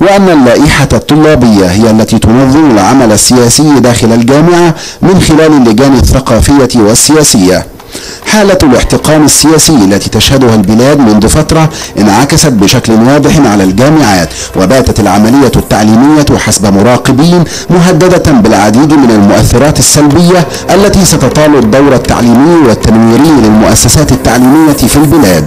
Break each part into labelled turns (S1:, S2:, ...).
S1: وأن اللائحة الطلابية هي التي تنظم العمل السياسي داخل الجامعة من خلال اللجان الثقافية والسياسية حالة الاحتقان السياسي التي تشهدها البلاد منذ فترة انعكست بشكل واضح على الجامعات وباتت العملية التعليمية حسب مراقبين مهددة بالعديد من المؤثرات السلبية التي ستطال الدور التعليمي والتنويري للمؤسسات التعليمية في البلاد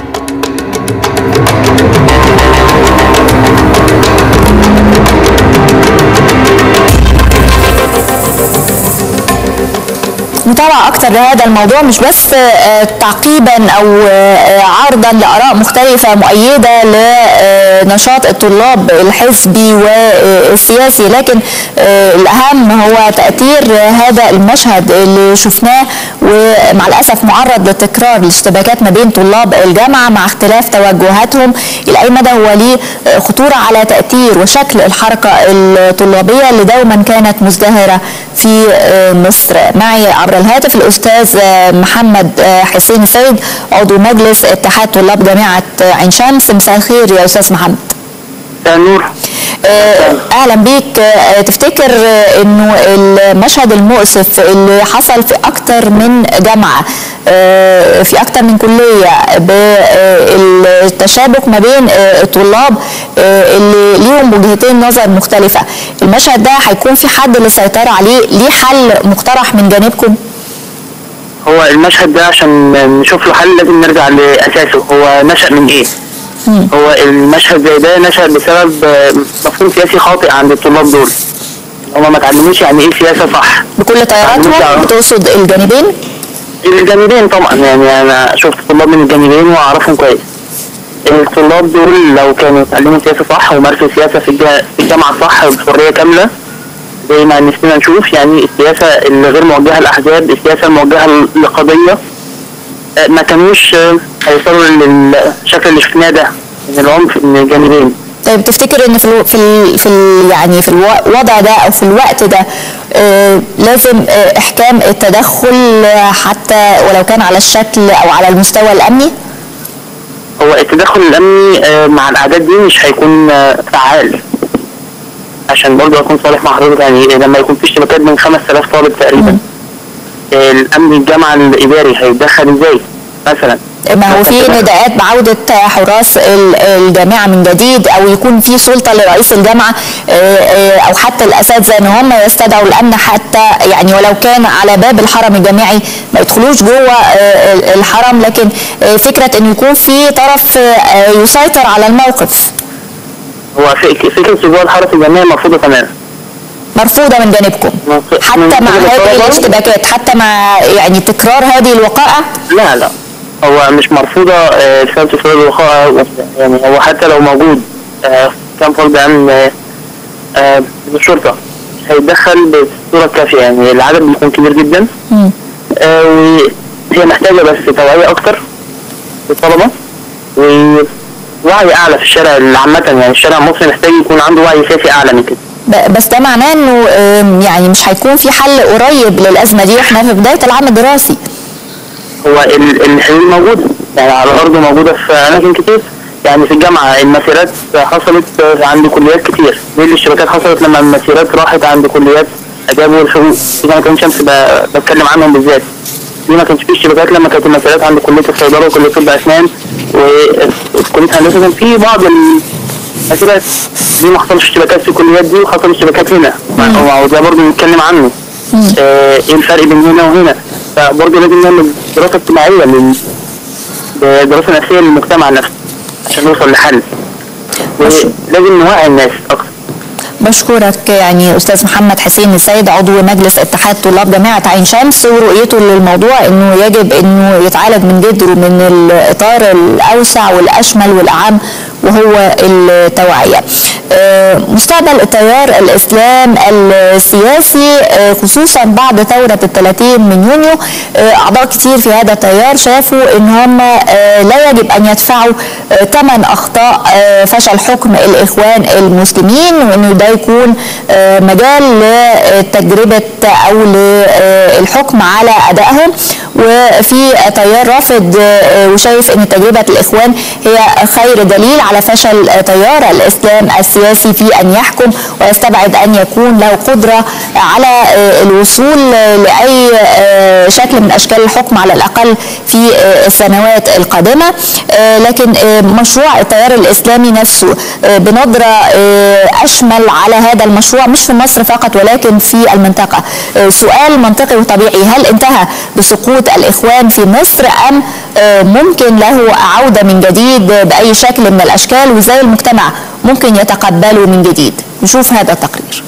S2: متابعة أكثر لهذا الموضوع مش بس آه، تعقيبا أو آه، عرضا لآراء مختلفة مؤيدة لنشاط الطلاب الحزبي والسياسي لكن آه، الأهم هو تأثير هذا المشهد اللي شفناه ومع الأسف معرض لتكرار الاشتباكات ما بين طلاب الجامعة مع اختلاف توجهاتهم إلى أي مدى هو ليه خطورة على تأثير وشكل الحركة الطلابية اللي دوما كانت مزدهرة في مصر معي عبر الهاتف الأستاذ محمد حسين سيد عضو مجلس اتحاد طلاب جامعة عين شمس مساء الخير يا أستاذ محمد
S3: نور
S2: اهلا بيك تفتكر انه المشهد المؤسف اللي حصل في اكتر من جامعه في اكتر من كليه بالتشابك ما بين الطلاب اللي ليهم وجهتين نظر مختلفه المشهد ده هيكون في حد للسيطره عليه ليه حل مقترح من جانبكم
S3: هو المشهد ده عشان نشوف له حل لازم نرجع لاساسه هو نشأ من ايه هو المشهد زي ده نشأ بسبب مفهوم سياسي خاطئ عند الطلاب دول هما ما اتعلموش يعني ايه سياسه صح
S2: بكل تياراتهم بتقصد الجانبين؟
S3: الجانبين طبعا يعني انا شفت طلاب من الجانبين واعرفهم كويس الطلاب دول لو كانوا اتعلموا سياسه صح ومارسوا سياسه في الجامعه صح بحريه كامله زي ما نفسنا نشوف يعني السياسه اللي غير موجهه لاحزاب السياسه الموجهه لقضيه ما كانوش هيوصلوا للشكل اللي شفناه ده من العنف من الجانبين
S2: طيب تفتكر ان في ال في ال في ال يعني في الوضع ده او في الوقت ده آه لازم آه احكام التدخل حتى ولو كان على الشكل او على المستوى الامني؟
S3: هو التدخل الامني آه مع الاعداد دي مش هيكون فعال عشان برضه اكون صالح مع حضرتك يعني لما يكون في اشتباكات من 5000 طالب تقريبا الامن الجامعه الاداري هيتدخل ازاي مثلا
S2: ما هو في نداءات بعودة حراس الجامعة من جديد أو يكون في سلطة لرئيس الجامعة أو حتى الأساتذة إن هم يستدعوا الأمن حتى يعني ولو كان على باب الحرم الجامعي ما يدخلوش جوه الحرم لكن فكرة إن يكون في طرف يسيطر على الموقف.
S3: هو فكرة جوه الحرس الجامعي مرفوضة تماما.
S2: مرفوضة من جانبكم حتى مع هذه الاشتباكات حتى مع يعني تكرار هذه الوقائع
S3: لا لا هو مش مرفوضة بسبب تكرار الوقائع يعني هو حتى لو موجود كان فرد أمن الشرطة هيتدخل بالصورة الكافية يعني العدد بيكون كبير جدا وهي محتاجة بس توعية أكتر للطلبة ووعي أعلى في الشارع عامة يعني الشارع المصري محتاج يكون عنده وعي سياسي أعلى من كده
S2: بس ده معناه انه يعني مش هيكون في حل قريب للازمه دي واحنا في بدايه العام الدراسي.
S3: هو الحلول موجوده يعني على الارض موجوده في اماكن كتير يعني في الجامعه المسيرات حصلت عند كليات كتير دي الاشتباكات حصلت لما المسيرات راحت عند كليات اداب والحقوق دي ما كانش شمس بتكلم عنهم بالذات دي ما كانش في اشتباكات لما كانت المسيرات عند كليه الصيدله وكليه طب اسنان وكليه هندسه كان في بعض مسيرات دي ما حصلش اشتباكات في الكليات دي وحصل اشتباكات هنا وده برضه نتكلم عنه آه ايه الفرق بين هنا وهنا فبرضه لازم نعمل دراسه اجتماعيه لل دراسه نفسيه للمجتمع نفسه عشان نوصل لحل ولازم نوعي الناس اكتر
S2: بشكرك يعني استاذ محمد حسين السيد عضو مجلس اتحاد طلاب جامعه عين شمس ورؤيته للموضوع انه يجب انه يتعالج من جذره من الاطار الاوسع والاشمل والاعم وهو التوعيه. مستقبل التيار الاسلام السياسي خصوصا بعد ثوره ال 30 من يونيو اعضاء كتير في هذا التيار شافوا ان هم لا يجب ان يدفعوا ثمن اخطاء فشل حكم الاخوان المسلمين وانه ده يكون مجال لتجربه او للحكم على ادائهم وفي تيار رافض وشايف ان تجربه الاخوان هي خير دليل على فشل تيار الاسلام السياسي في ان يحكم ويستبعد ان يكون له قدره على الوصول لاي شكل من اشكال الحكم على الاقل في السنوات القادمه لكن مشروع التيار الاسلامي نفسه بنظره اشمل على هذا المشروع مش في مصر فقط ولكن في المنطقه سؤال منطقي وطبيعي هل انتهى بسقوط الاخوان في مصر ام ممكن له عوده من جديد باي شكل من الاشكال وازاي المجتمع ممكن يتقبله من جديد نشوف هذا التقرير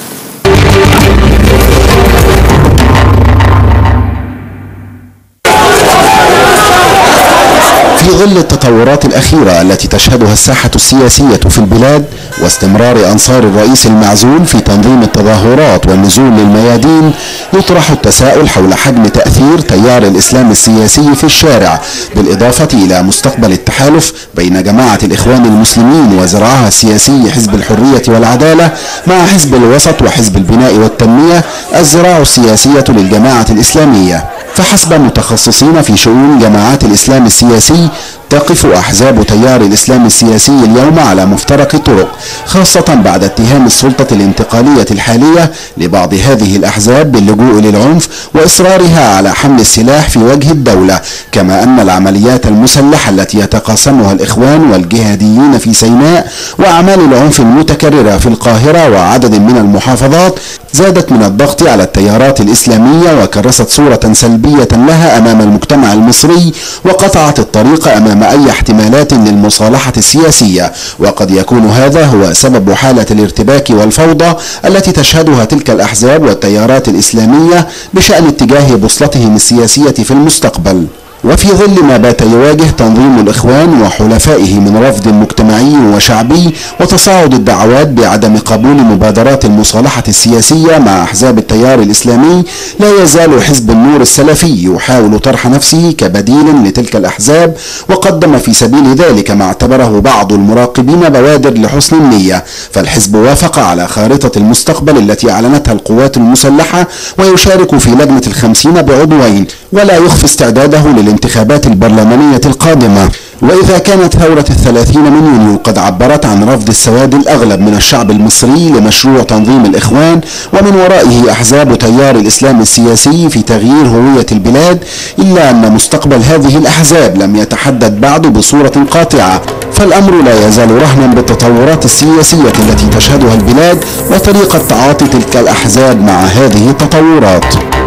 S1: في ظل التطورات الأخيرة التي تشهدها الساحة السياسية في البلاد واستمرار أنصار الرئيس المعزول في تنظيم التظاهرات والنزول للميادين يطرح التساؤل حول حجم تأثير تيار الإسلام السياسي في الشارع بالإضافة إلى مستقبل التحالف بين جماعة الإخوان المسلمين وزرعها السياسي حزب الحرية والعدالة مع حزب الوسط وحزب البناء والتنمية الزراع السياسية للجماعة الإسلامية فحسب متخصصين في شؤون جماعات الإسلام السياسي تقف أحزاب تيار الإسلام السياسي اليوم على مفترق طرق خاصة بعد اتهام السلطة الانتقالية الحالية لبعض هذه الأحزاب باللجوء للعنف وإصرارها على حمل السلاح في وجه الدولة كما أن العمليات المسلحة التي يتقاسمها الإخوان والجهاديين في سيناء وأعمال العنف المتكررة في القاهرة وعدد من المحافظات زادت من الضغط على التيارات الإسلامية وكرست صورة سلبية لها أمام المجتمع المصري وقطعت الطريق أمام أي احتمالات للمصالحة السياسية وقد يكون هذا هو سبب حالة الارتباك والفوضى التي تشهدها تلك الأحزاب والتيارات الإسلامية بشأن اتجاه بوصلتهم السياسية في المستقبل وفي ظل ما بات يواجه تنظيم الإخوان وحلفائه من رفض مجتمعي وشعبي وتصاعد الدعوات بعدم قبول مبادرات المصالحة السياسية مع أحزاب التيار الإسلامي لا يزال حزب النور السلفي يحاول طرح نفسه كبديل لتلك الأحزاب وقدم في سبيل ذلك ما اعتبره بعض المراقبين بوادر لحسن النية فالحزب وافق على خارطة المستقبل التي أعلنتها القوات المسلحة ويشارك في لجنة الخمسين بعضوين ولا يخفي استعداده للانتخابات البرلمانية القادمة وإذا كانت ثورة الثلاثين من يونيو قد عبرت عن رفض السواد الأغلب من الشعب المصري لمشروع تنظيم الإخوان ومن ورائه أحزاب تيار الإسلام السياسي في تغيير هوية البلاد إلا أن مستقبل هذه الأحزاب لم يتحدد بعد بصورة قاطعة فالأمر لا يزال رهنا بالتطورات السياسية التي تشهدها البلاد وطريقة تعاطي تلك الأحزاب مع هذه التطورات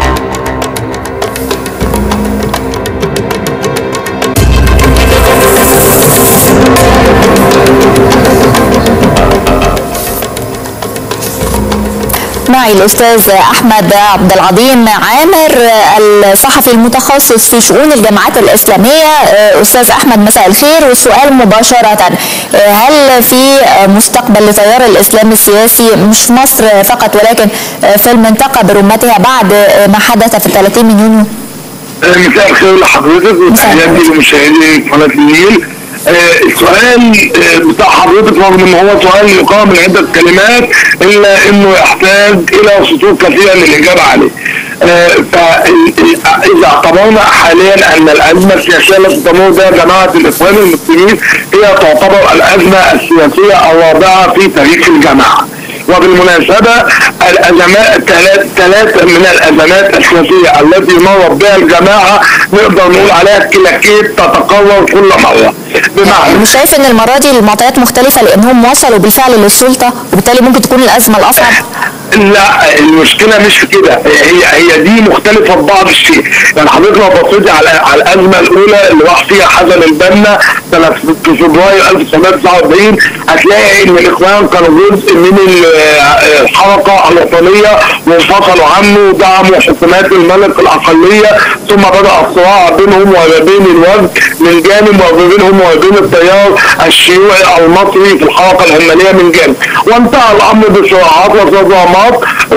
S2: معي الاستاذ احمد عبد العظيم عامر الصحفي المتخصص في شؤون الجماعات الاسلاميه استاذ احمد مساء الخير والسؤال مباشره هل في مستقبل لتيار الاسلام السياسي مش في مصر فقط ولكن في المنطقه برمتها بعد ما حدث في 30 من يونيو؟
S4: مساء الخير لحضرتك وتحياتي لمشاهدي قناه النيل السؤال بتاع حضرتك رغم ان هو سؤال يقام من عده كلمات الا انه يحتاج الى سطور كثيره للاجابه عليه. فاذا اعتبرنا حاليا ان الازمه السياسيه التي تمر بها جماعه الاخوان المسلمين هي تعتبر الازمه السياسيه الرابعه في تاريخ الجماعه. وبالمناسبة الأزمات ثلاث من الأزمات السياسية التي مرت بها الجماعة نقدر نقول عليها كلاكيت تتكرر كل مرة
S2: بمعنى مش شايف ان المرة دي المعطيات مختلفة لانهم وصلوا بالفعل للسلطة وبالتالي ممكن تكون الأزمة الأصعب
S4: لا المشكله مش في كده هي هي دي مختلفه ببعض الشيء يعني حضرتك لو بصيتي على على الازمه الاولى اللي راح فيها حسن البنا سنه في فبراير 1949 هتلاقي ان الاخوان كانوا جزء من الحركه الوطنيه وانفصلوا عنه ودعموا حكومات الملك الاقليه ثم بدا الصراع بينهم وبين الوفد من جانب وبينهم وبين التيار الشيوعي المصري في الحركه العماليه من جانب وانتهى الامر بصراعات وصدامات الانضباط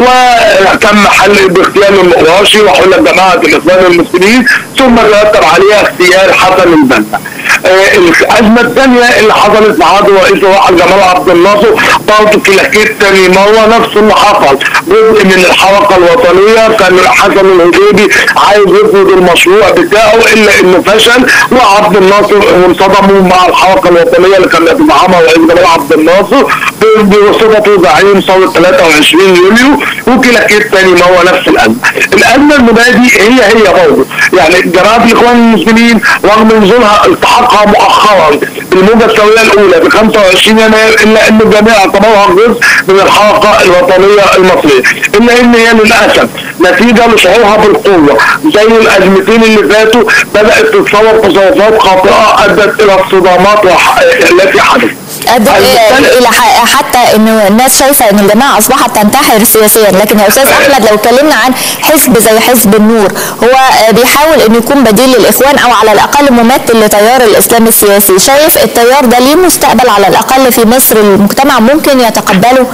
S4: وتم حل باغتيال المقراشي وحل جماعه الاخوان المسلمين ثم ترتب عليها اغتيال حسن البنا. آه، الازمه الثانيه اللي حصلت مع عضو رئيس الواحد جمال عبد الناصر برضه في لكيت تاني مره نفس اللي حصل جزء من الحركه الوطنيه كان حسن الهديبي عايز يفرض المشروع بتاعه الا انه فشل وعبد الناصر انصدموا مع الحركه الوطنيه اللي كان بيدعمها رئيس جمال عبد الناصر ب- بواسطه زعيم ثوره 23 يوليو وكلا كيت تاني مره نفس الازمه. الازمه المبادئ هي هي برضه يعني جماعه الاخوان المسلمين رغم نزولها التحقها مؤخرا بالموجه الثوريه الاولى ب 25 يناير الا ان الجميع اعتبرها جزء من الحركه الوطنيه المصريه الا ان هي للاسف نتيجه لشعورها بالقوه زي الازمتين اللي فاتوا بدات تتصور تصرفات خاطئه ادت الى الصدامات وح- التي حدثت.
S2: أدت
S4: المختلف-
S2: الى ح- حتى انه الناس شايفه ان الجماعه اصبحت تنتحر سياسيا لكن يا استاذ احمد لو اتكلمنا عن حزب زي حزب النور هو آه، بيحاول انه يكون بديل للاخوان او على الاقل ممثل لتيار الاسلام السياسي شايف التيار ده ليه مستقبل على الاقل في مصر المجتمع ممكن يتقبله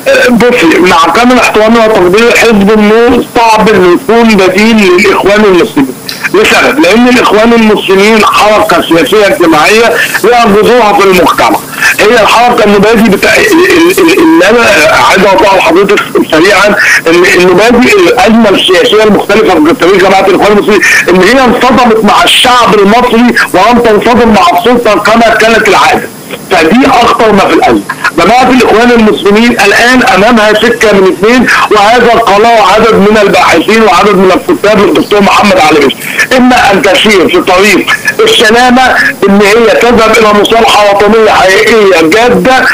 S4: بصي مع كامل احترامي وتقديري حزب النور صعب انه يكون بديل للاخوان المسلمين لسبب لان الاخوان المسلمين حركه سياسيه اجتماعيه لها جذورها في المجتمع هي الحركه النبادي بتاع ال- ال- ال- اللي انا عايز اوضحه لحضرتك سريعا ان النبادي الازمه السياسيه المختلفه في تاريخ جماعه الاخوان المسلمين ان هي انصدمت مع الشعب المصري ولم تنصدم مع السلطه كما كانت العاده فدي اخطر ما في الازمه جماعه الاخوان المسلمين الان امامها سكه من اثنين وهذا قاله عدد من الباحثين وعدد من الكتاب للدكتور محمد علي باشا اما ان تسير في طريق السلامه ان هي تذهب الى مصالحه وطنيه حقيقيه جاده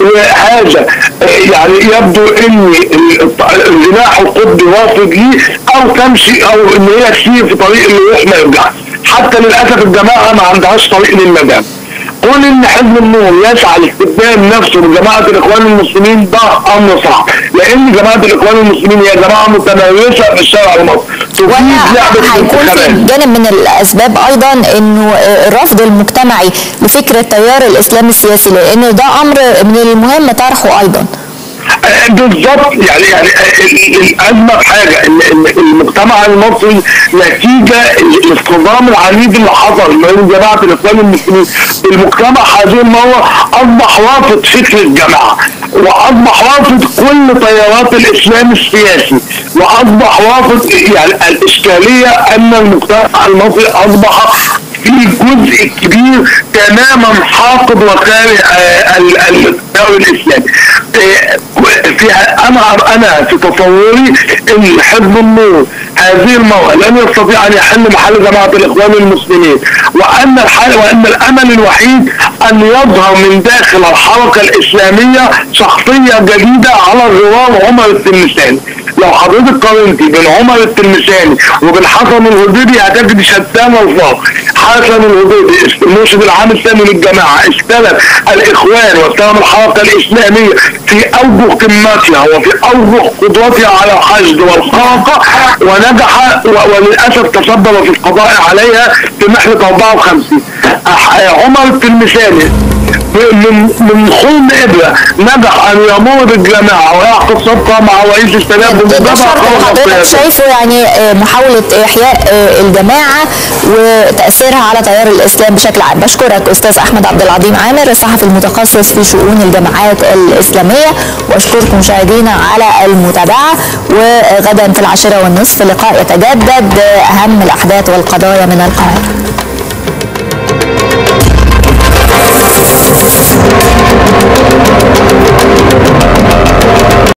S4: وهذا آه، يعني يبدو ان ال- الجناح القطبي رافض ليه او تمشي او ان هي تسير في طريق اللي يروح ما يرجعش حتى للاسف الجماعه ما عندهاش طريق للنجاه كون ان حزب النور يسعى لاستخدام نفسه لجماعه الاخوان المسلمين ده امر صعب لان جماعه الاخوان المسلمين هي جماعه متميزه في الشارع المصري تفيد لعبه
S2: ولا هيكون في
S4: الانتخابات
S2: جانب من الاسباب ايضا انه آه، الرفض المجتمعي لفكره تيار الاسلام السياسي لانه ده امر من المهم طرحه ايضا
S4: آه، بالظبط يعني يعني آه، ال- الازمه في حاجه ان إن المجتمع المصري نتيجه الاصطدام العنيف اللي حصل بين جماعه الاخوان المسلمين المجتمع هذه المره اصبح رافض فكره الجماعه واصبح رافض كل تيارات الاسلام السياسي واصبح رافض يعني الاشكاليه ان المجتمع المصري اصبح في جزء كبير تماما حاقد وكاره آه، ال- ال- التيار الاسلامي آه، في انا انا في تصوري ان حزب النور هذه المرة لن يستطيع ان يحل محل جماعة الاخوان المسلمين وان الحل وان الامل الوحيد ان يظهر من داخل الحركة الاسلامية شخصية جديدة على غرار عمر التلمساني لو حضرتك قارنتي بين عمر التلمساني وبين حسن الهديبي هتجد شتان الفاق حسن الهديبي المرشد العام الثاني للجماعة استلم الاخوان واستلم الحركة الاسلامية في اوجه قمتها وفي اوجه قدرتها على الحشد والحركة ونجح و- وللاسف تسبب في القضاء عليها في محنة 54 أح- عمر التلمساني من من خلم ابره نجح ان يمر بالجماعه ويعقد صفقه مع رئيس السلام
S2: ده
S4: بمجرد
S2: شرط
S4: خلص
S2: حضرتك
S4: السياسة.
S2: شايفه يعني آه، محاولة إحياء آه، الجماعة وتأثيرها على تيار الإسلام بشكل عام بشكرك أستاذ أحمد عبد العظيم عامر الصحفي المتخصص في شؤون الجماعات الإسلامية وأشكركم مشاهدينا على المتابعة وغدا في العاشرة والنصف لقاء يتجدد أهم الأحداث والقضايا من القاهرة